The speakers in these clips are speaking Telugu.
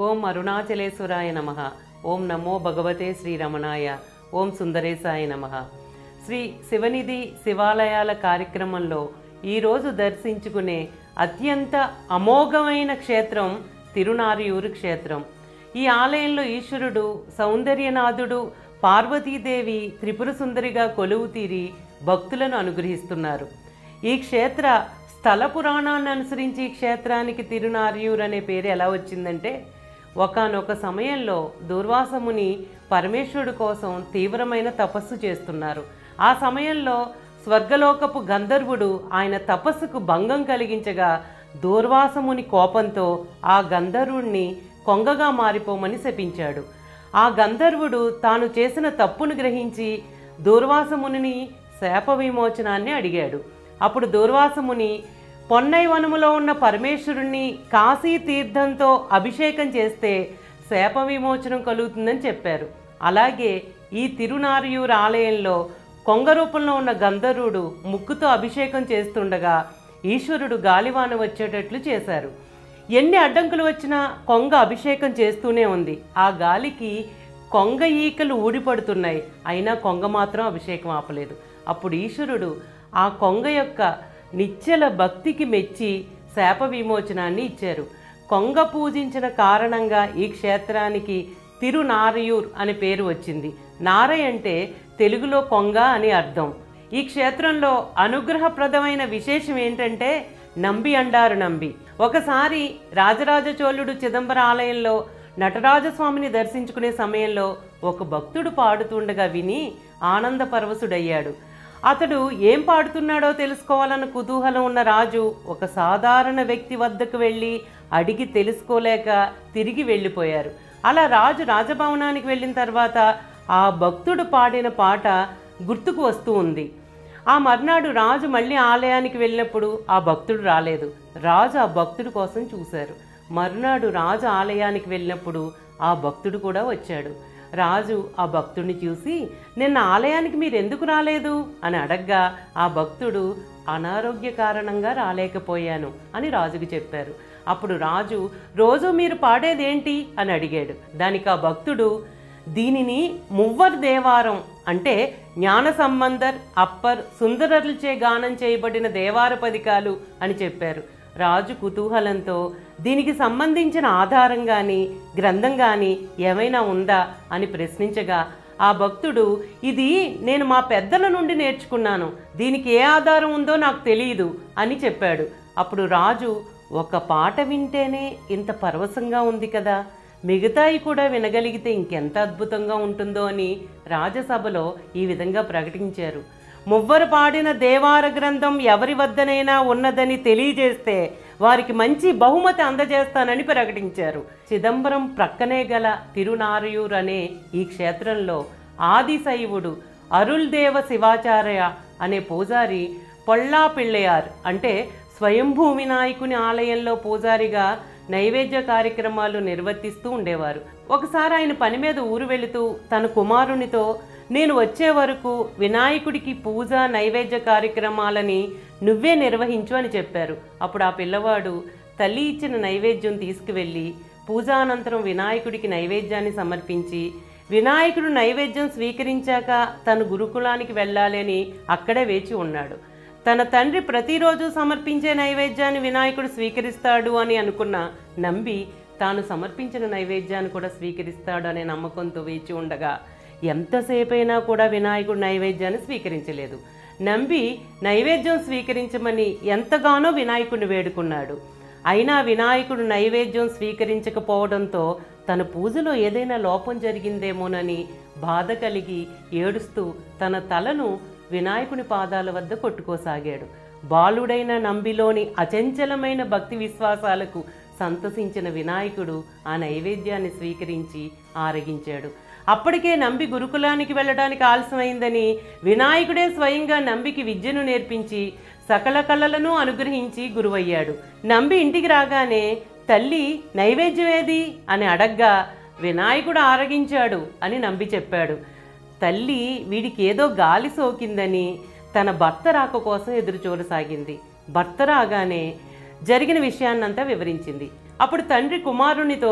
ఓం అరుణాచలేశ్వరాయ నమ ఓం నమో భగవతే శ్రీరమణాయ ఓం సుందరేశాయ నమ శ్రీ శివనిధి శివాలయాల కార్యక్రమంలో ఈరోజు దర్శించుకునే అత్యంత అమోఘమైన క్షేత్రం తిరునారియూరు క్షేత్రం ఈ ఆలయంలో ఈశ్వరుడు సౌందర్యనాథుడు పార్వతీదేవి త్రిపుర సుందరిగా కొలువు తీరి భక్తులను అనుగ్రహిస్తున్నారు ఈ క్షేత్ర స్థల పురాణాన్ని అనుసరించి ఈ క్షేత్రానికి తిరునారియూర్ అనే పేరు ఎలా వచ్చిందంటే ఒకానొక సమయంలో దూర్వాసముని పరమేశ్వరుడు కోసం తీవ్రమైన తపస్సు చేస్తున్నారు ఆ సమయంలో స్వర్గలోకపు గంధర్వుడు ఆయన తపస్సుకు భంగం కలిగించగా దూర్వాసముని కోపంతో ఆ గంధర్వుణ్ణి కొంగగా మారిపోమని శపించాడు ఆ గంధర్వుడు తాను చేసిన తప్పును గ్రహించి దూర్వాసమునిని శాప విమోచనాన్ని అడిగాడు అప్పుడు దూర్వాసముని పొన్నై వనములో ఉన్న పరమేశ్వరుణ్ణి కాశీ తీర్థంతో అభిషేకం చేస్తే శాప విమోచనం కలుగుతుందని చెప్పారు అలాగే ఈ తిరునారియూరు ఆలయంలో కొంగ రూపంలో ఉన్న గంధర్వుడు ముక్కుతో అభిషేకం చేస్తుండగా ఈశ్వరుడు గాలివాన వచ్చేటట్లు చేశారు ఎన్ని అడ్డంకులు వచ్చినా కొంగ అభిషేకం చేస్తూనే ఉంది ఆ గాలికి కొంగ ఈకలు ఊడిపడుతున్నాయి అయినా కొంగ మాత్రం అభిషేకం ఆపలేదు అప్పుడు ఈశ్వరుడు ఆ కొంగ యొక్క నిశ్చల భక్తికి మెచ్చి శాప విమోచనాన్ని ఇచ్చారు కొంగ పూజించిన కారణంగా ఈ క్షేత్రానికి తిరునారయూర్ అనే పేరు వచ్చింది నారై అంటే తెలుగులో కొంగ అని అర్థం ఈ క్షేత్రంలో అనుగ్రహప్రదమైన విశేషం ఏంటంటే నంబి అండారు నంబి ఒకసారి రాజరాజ చోళుడు చిదంబర ఆలయంలో నటరాజస్వామిని దర్శించుకునే సమయంలో ఒక భక్తుడు పాడుతుండగా విని ఆనంద పరవశుడయ్యాడు అతడు ఏం పాడుతున్నాడో తెలుసుకోవాలన్న కుతూహలం ఉన్న రాజు ఒక సాధారణ వ్యక్తి వద్దకు వెళ్ళి అడిగి తెలుసుకోలేక తిరిగి వెళ్ళిపోయారు అలా రాజు రాజభవనానికి వెళ్ళిన తర్వాత ఆ భక్తుడు పాడిన పాట గుర్తుకు వస్తూ ఉంది ఆ మర్నాడు రాజు మళ్ళీ ఆలయానికి వెళ్ళినప్పుడు ఆ భక్తుడు రాలేదు రాజు ఆ భక్తుడి కోసం చూశారు మర్నాడు రాజు ఆలయానికి వెళ్ళినప్పుడు ఆ భక్తుడు కూడా వచ్చాడు రాజు ఆ భక్తుడిని చూసి నిన్న ఆలయానికి మీరు ఎందుకు రాలేదు అని అడగ్గా ఆ భక్తుడు అనారోగ్య కారణంగా రాలేకపోయాను అని రాజుకు చెప్పారు అప్పుడు రాజు రోజు మీరు పాడేదేంటి అని అడిగాడు దానికి ఆ భక్తుడు దీనిని మువ్వర్ దేవారం అంటే జ్ఞాన సంబంధర్ అప్పర్ సుందరర్లచే గానం చేయబడిన దేవార పదికాలు అని చెప్పారు రాజు కుతూహలంతో దీనికి సంబంధించిన ఆధారం కానీ గ్రంథం కానీ ఏమైనా ఉందా అని ప్రశ్నించగా ఆ భక్తుడు ఇది నేను మా పెద్దల నుండి నేర్చుకున్నాను దీనికి ఏ ఆధారం ఉందో నాకు తెలియదు అని చెప్పాడు అప్పుడు రాజు ఒక పాట వింటేనే ఇంత పరవశంగా ఉంది కదా మిగతాయి కూడా వినగలిగితే ఇంకెంత అద్భుతంగా ఉంటుందో అని రాజసభలో ఈ విధంగా ప్రకటించారు మువ్వరు పాడిన దేవార గ్రంథం ఎవరి వద్దనైనా ఉన్నదని తెలియజేస్తే వారికి మంచి బహుమతి అందజేస్తానని ప్రకటించారు చిదంబరం ప్రక్కనే గల తిరునారయూర్ అనే ఈ క్షేత్రంలో ఆది శైవుడు అరుల్దేవ శివాచార్య అనే పూజారి పొల్లా పిళ్ళయార్ అంటే స్వయంభూ వినాయకుని ఆలయంలో పూజారిగా నైవేద్య కార్యక్రమాలు నిర్వర్తిస్తూ ఉండేవారు ఒకసారి ఆయన పని మీద ఊరు వెళుతూ తన కుమారునితో నేను వచ్చే వరకు వినాయకుడికి పూజ నైవేద్య కార్యక్రమాలని నువ్వే నిర్వహించు అని చెప్పారు అప్పుడు ఆ పిల్లవాడు తల్లి ఇచ్చిన నైవేద్యం తీసుకువెళ్ళి పూజానంతరం వినాయకుడికి నైవేద్యాన్ని సమర్పించి వినాయకుడు నైవేద్యం స్వీకరించాక తను గురుకులానికి వెళ్ళాలని అక్కడే వేచి ఉన్నాడు తన తండ్రి ప్రతిరోజు సమర్పించే నైవేద్యాన్ని వినాయకుడు స్వీకరిస్తాడు అని అనుకున్న నంబి తాను సమర్పించిన నైవేద్యాన్ని కూడా స్వీకరిస్తాడు అనే నమ్మకంతో వేచి ఉండగా ఎంతసేపైనా కూడా వినాయకుడు నైవేద్యాన్ని స్వీకరించలేదు నంబి నైవేద్యం స్వీకరించమని ఎంతగానో వినాయకుడిని వేడుకున్నాడు అయినా వినాయకుడు నైవేద్యం స్వీకరించకపోవడంతో తన పూజలో ఏదైనా లోపం జరిగిందేమోనని బాధ కలిగి ఏడుస్తూ తన తలను వినాయకుని పాదాల వద్ద కొట్టుకోసాగాడు బాలుడైన నంబిలోని అచంచలమైన భక్తి విశ్వాసాలకు సంతసించిన వినాయకుడు ఆ నైవేద్యాన్ని స్వీకరించి ఆరగించాడు అప్పటికే నంబి గురుకులానికి వెళ్ళడానికి ఆలస్యమైందని వినాయకుడే స్వయంగా నంబికి విద్యను నేర్పించి సకల కళలను అనుగ్రహించి గురువయ్యాడు నంబి ఇంటికి రాగానే తల్లి నైవేద్యం ఏది అని అడగ్గా వినాయకుడు ఆరగించాడు అని నంబి చెప్పాడు తల్లి వీడికి ఏదో గాలి సోకిందని తన భర్త రాక కోసం ఎదురు చూడసాగింది భర్త రాగానే జరిగిన విషయాన్నంతా వివరించింది అప్పుడు తండ్రి కుమారునితో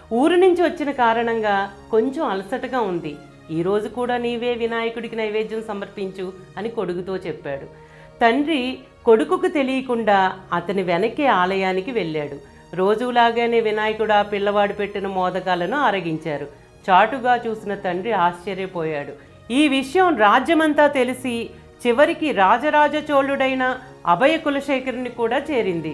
ఊరు నుంచి వచ్చిన కారణంగా కొంచెం అలసటగా ఉంది ఈ రోజు కూడా నీవే వినాయకుడికి నైవేద్యం సమర్పించు అని కొడుకుతో చెప్పాడు తండ్రి కొడుకుకు తెలియకుండా అతని వెనక్కి ఆలయానికి వెళ్ళాడు రోజులాగానే వినాయకుడు ఆ పిల్లవాడు పెట్టిన మోదకాలను ఆరగించారు చాటుగా చూసిన తండ్రి ఆశ్చర్యపోయాడు ఈ విషయం రాజ్యమంతా తెలిసి చివరికి రాజరాజ చోళుడైన అభయ కులశేఖరుని కూడా చేరింది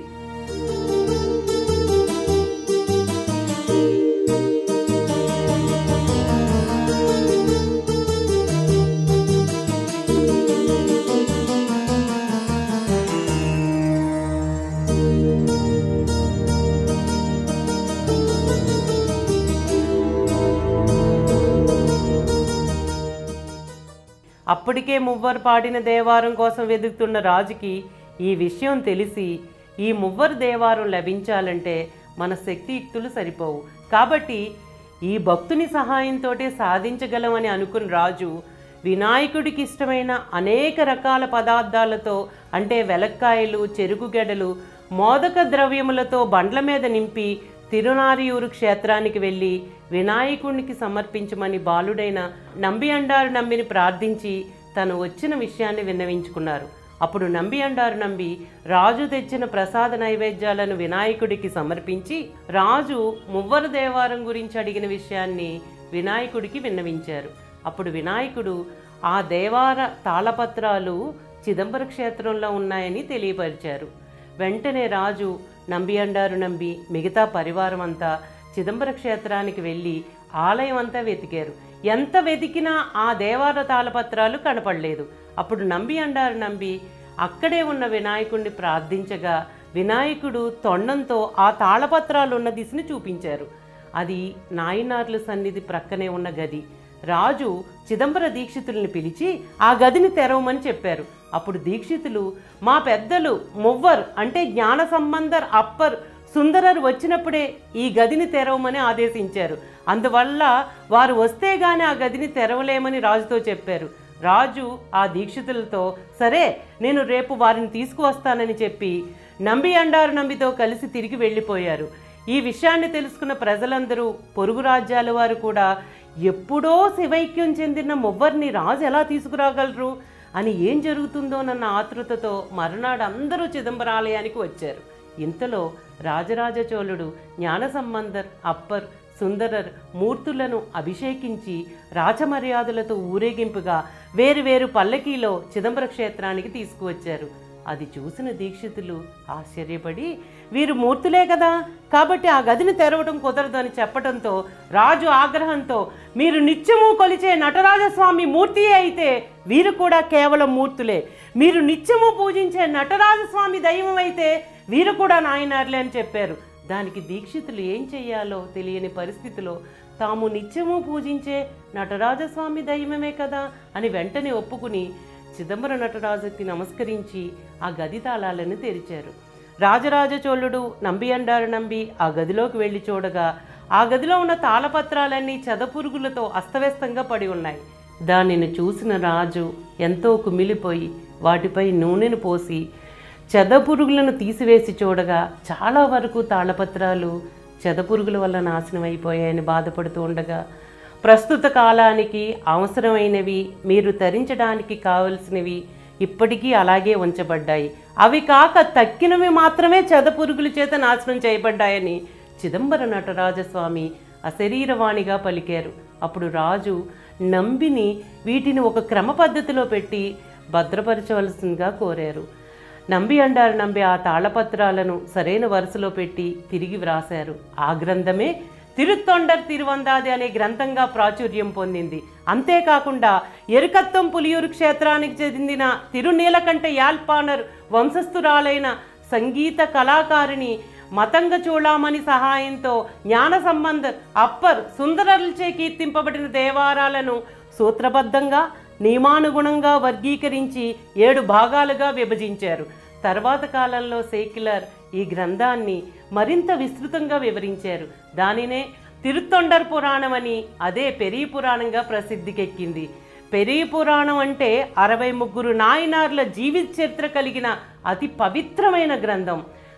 అప్పటికే మువ్వరు పాడిన దేవారం కోసం వెతుకుతున్న రాజుకి ఈ విషయం తెలిసి ఈ మువ్వరు దేవారం లభించాలంటే మన శక్తియుక్తులు సరిపోవు కాబట్టి ఈ భక్తుని సహాయంతోటే సాధించగలమని అనుకున్న రాజు వినాయకుడికి ఇష్టమైన అనేక రకాల పదార్థాలతో అంటే వెలక్కాయలు చెరుకు గెడలు మోదక ద్రవ్యములతో బండ్ల మీద నింపి తిరునారియూరు క్షేత్రానికి వెళ్ళి వినాయకుడికి సమర్పించమని బాలుడైన నంబి అండారు నంబిని ప్రార్థించి తను వచ్చిన విషయాన్ని విన్నవించుకున్నారు అప్పుడు నంబి అండారు నంబి రాజు తెచ్చిన ప్రసాద నైవేద్యాలను వినాయకుడికి సమర్పించి రాజు మువ్వరు దేవారం గురించి అడిగిన విషయాన్ని వినాయకుడికి విన్నవించారు అప్పుడు వినాయకుడు ఆ దేవార తాళపత్రాలు చిదంబర క్షేత్రంలో ఉన్నాయని తెలియపరిచారు వెంటనే రాజు నంబి అండారు నంబి మిగతా పరివారం అంతా చిదంబర క్షేత్రానికి వెళ్ళి ఆలయం అంతా వెతికారు ఎంత వెతికినా ఆ దేవార తాళపత్రాలు కనపడలేదు అప్పుడు నంబి అండారు నంబి అక్కడే ఉన్న వినాయకుడిని ప్రార్థించగా వినాయకుడు తొండంతో ఆ తాళపత్రాలు ఉన్న దిశని చూపించారు అది నాయనార్ల సన్నిధి ప్రక్కనే ఉన్న గది రాజు చిదంబర దీక్షితుల్ని పిలిచి ఆ గదిని తెరవమని చెప్పారు అప్పుడు దీక్షితులు మా పెద్దలు మువ్వర్ అంటే జ్ఞాన సంబంధర్ అప్పర్ సుందరర్ వచ్చినప్పుడే ఈ గదిని తెరవమని ఆదేశించారు అందువల్ల వారు వస్తే గాని ఆ గదిని తెరవలేమని రాజుతో చెప్పారు రాజు ఆ దీక్షితులతో సరే నేను రేపు వారిని తీసుకువస్తానని చెప్పి నంబి అండారు నంబితో కలిసి తిరిగి వెళ్ళిపోయారు ఈ విషయాన్ని తెలుసుకున్న ప్రజలందరూ పొరుగు రాజ్యాల వారు కూడా ఎప్పుడో శివైక్యం చెందిన మొవ్వర్ని రాజు ఎలా తీసుకురాగలరు అని ఏం జరుగుతుందోనన్న ఆతృతతో మరునాడు అందరూ చిదంబరాలయానికి వచ్చారు ఇంతలో రాజరాజ చోళుడు జ్ఞాన సంబంధర్ అప్పర్ సుందరర్ మూర్తులను అభిషేకించి రాచమర్యాదలతో ఊరేగింపుగా వేరువేరు పల్లకీలో చిదంబర క్షేత్రానికి తీసుకువచ్చారు అది చూసిన దీక్షితులు ఆశ్చర్యపడి వీరు మూర్తులే కదా కాబట్టి ఆ గదిని తెరవడం కుదరదు అని చెప్పడంతో రాజు ఆగ్రహంతో మీరు నిత్యము కొలిచే నటరాజస్వామి మూర్తియే అయితే వీరు కూడా కేవలం మూర్తులే మీరు నిత్యము పూజించే నటరాజస్వామి దైవం అయితే వీరు కూడా నాయనార్లే అని చెప్పారు దానికి దీక్షితులు ఏం చెయ్యాలో తెలియని పరిస్థితిలో తాము నిత్యము పూజించే నటరాజస్వామి దైవమే కదా అని వెంటనే ఒప్పుకుని చిదంబర నటరాజుకి నమస్కరించి ఆ గది తాళాలను తెరిచారు రాజరాజ చోళుడు నంబి అండారు నంబి ఆ గదిలోకి వెళ్ళి చూడగా ఆ గదిలో ఉన్న తాళపత్రాలన్నీ చెదపురుగులతో అస్తవ్యస్తంగా పడి ఉన్నాయి దానిని చూసిన రాజు ఎంతో కుమిలిపోయి వాటిపై నూనెను పోసి చెదపురుగులను తీసివేసి చూడగా చాలా వరకు తాళపత్రాలు చెదపురుగుల వల్ల నాశనం అయిపోయాయని బాధపడుతూ ఉండగా ప్రస్తుత కాలానికి అవసరమైనవి మీరు తరించడానికి కావలసినవి ఇప్పటికీ అలాగే ఉంచబడ్డాయి అవి కాక తక్కినవి మాత్రమే చెదపురుగుల చేత నాశనం చేయబడ్డాయని చిదంబర నటరాజస్వామి అశరీరవాణిగా పలికారు అప్పుడు రాజు నంబిని వీటిని ఒక క్రమ పద్ధతిలో పెట్టి భద్రపరచవలసిందిగా కోరారు నంబి అండారు నంబి ఆ తాళపత్రాలను సరైన వరుసలో పెట్టి తిరిగి వ్రాశారు ఆ గ్రంథమే తిరుత్తొండర్ తిరువందాది అనే గ్రంథంగా ప్రాచుర్యం పొందింది అంతేకాకుండా ఎరుకత్తం పులియూరు క్షేత్రానికి చెందిన తిరునీలకంఠ యాల్పానర్ వంశస్థురాలైన సంగీత కళాకారిణి మతంగ చూడామణి సహాయంతో జ్ఞాన సంబంధ అప్పర్ సుందరలచే కీర్తింపబడిన దేవారాలను సూత్రబద్ధంగా నియమానుగుణంగా వర్గీకరించి ఏడు భాగాలుగా విభజించారు తర్వాత కాలంలో సేక్యులర్ ఈ గ్రంథాన్ని మరింత విస్తృతంగా వివరించారు దానినే తిరుత్తొండర్ పురాణం అని అదే పెరీ పురాణంగా ప్రసిద్ధికెక్కింది పెరీ పురాణం అంటే అరవై ముగ్గురు నాయనార్ల జీవిత చరిత్ర కలిగిన అతి పవిత్రమైన గ్రంథం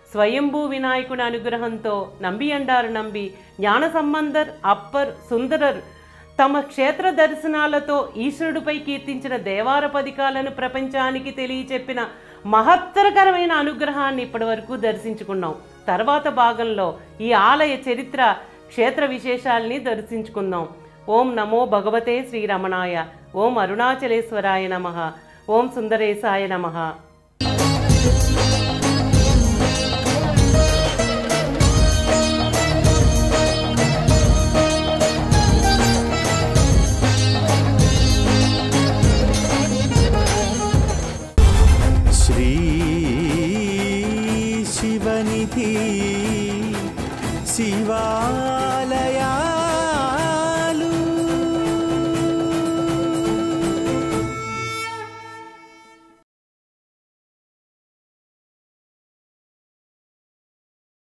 స్వయంభూ వినాయకుని అనుగ్రహంతో నంబియండారు నంబి జ్ఞాన సంబంధర్ అప్పర్ సుందరర్ తమ క్షేత్ర దర్శనాలతో ఈశ్వరుడిపై కీర్తించిన దేవార పదికాలను ప్రపంచానికి తెలియచెప్పిన మహత్తరకరమైన అనుగ్రహాన్ని ఇప్పటివరకు దర్శించుకున్నాం తర్వాత భాగంలో ఈ ఆలయ చరిత్ర క్షేత్ర విశేషాల్ని దర్శించుకుందాం ఓం నమో భగవతే శ్రీరమణాయ ఓం అరుణాచలేశ్వరాయ నమ ఓం సుందరేశాయ నమః శ్రీ శివనిధి శివాలయా